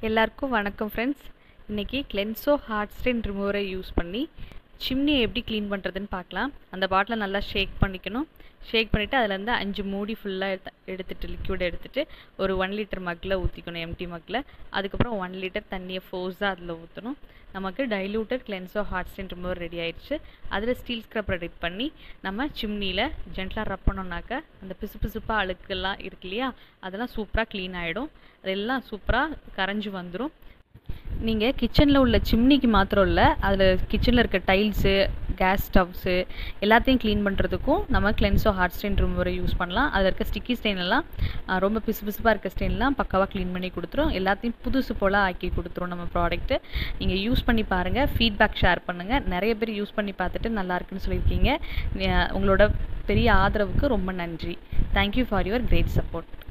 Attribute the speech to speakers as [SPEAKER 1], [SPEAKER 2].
[SPEAKER 1] எல்லாருக்கும் வணக்கம் ஃப்ரெண்ட்ஸ் இன்றைக்கி கிளென்சோ ஹார்ட் ஸ்டெயின் ரிமூவரை யூஸ் பண்ணி சிம்னியை எப்படி க்ளீன் பண்ணுறதுன்னு பார்க்கலாம் அந்த பாட்டிலை நல்லா ஷேக் பண்ணிக்கணும் ஷேக் பண்ணிவிட்டு அதுலேருந்து அஞ்சு மூடி ஃபுல்லாக எடுத்துகிட்டு லிக்யூட் எடுத்துகிட்டு ஒரு ஒன் லிட்டர் மக்கில் ஊற்றிக்கணும் எம்டி மக்கில் அதுக்கப்புறம் ஒன் லிட்டர் தண்ணியை ஃபோர்ஸாக அதில் ஊற்றணும் நமக்கு diluted Clenzo hard stain remover ready ஆயிடுச்சு அதில் ஸ்டீல் ஸ்க்ரப் ரெடி பண்ணி நம்ம சிம்னியில் ஜென்டலாக ரப் பண்ணோம்னாக்க அந்த பிசு பிசுப்பாக அழுக்கெல்லாம் இருக்கு இல்லையா அதெல்லாம் சூப்பராக க்ளீன் ஆகிடும் அதெல்லாம் சூப்பராக கரைஞ்சி வந்துடும் நீங்கள் கிச்சனில் உள்ள சிம்னிக்கு மாத்திரம் இல்லை அதில் கிச்சனில் இருக்க டைல்ஸு கேஸ் ஸ்டவ்ஸு எல்லாத்தையும் க்ளீன் பண்ணுறதுக்கும் நம்ம கிளென்ஸோ ஹார்ட் ஸ்டெயின் ரிமூவரை யூஸ் பண்ணலாம் அதில் இருக்க ஸ்டிக்கி ஸ்டெயின் எல்லாம் ரொம்ப பிசு பிசுப்பாக இருக்க ஸ்டெயின்லாம் பக்காவாக க்ளீன் பண்ணி கொடுத்துரும் எல்லாத்தையும் புதுசு போல் ஆக்கி கொடுத்துரும் நம்ம ப்ராடக்ட்டு நீங்கள் யூஸ் பண்ணி பாருங்கள் ஃபீட்பேக் ஷேர் பண்ணுங்கள் நிறைய பேர் யூஸ் பண்ணி பார்த்துட்டு நல்லா இருக்குன்னு சொல்லியிருக்கீங்க உங்களோட பெரிய ஆதரவுக்கு ரொம்ப நன்றி thank you for your great support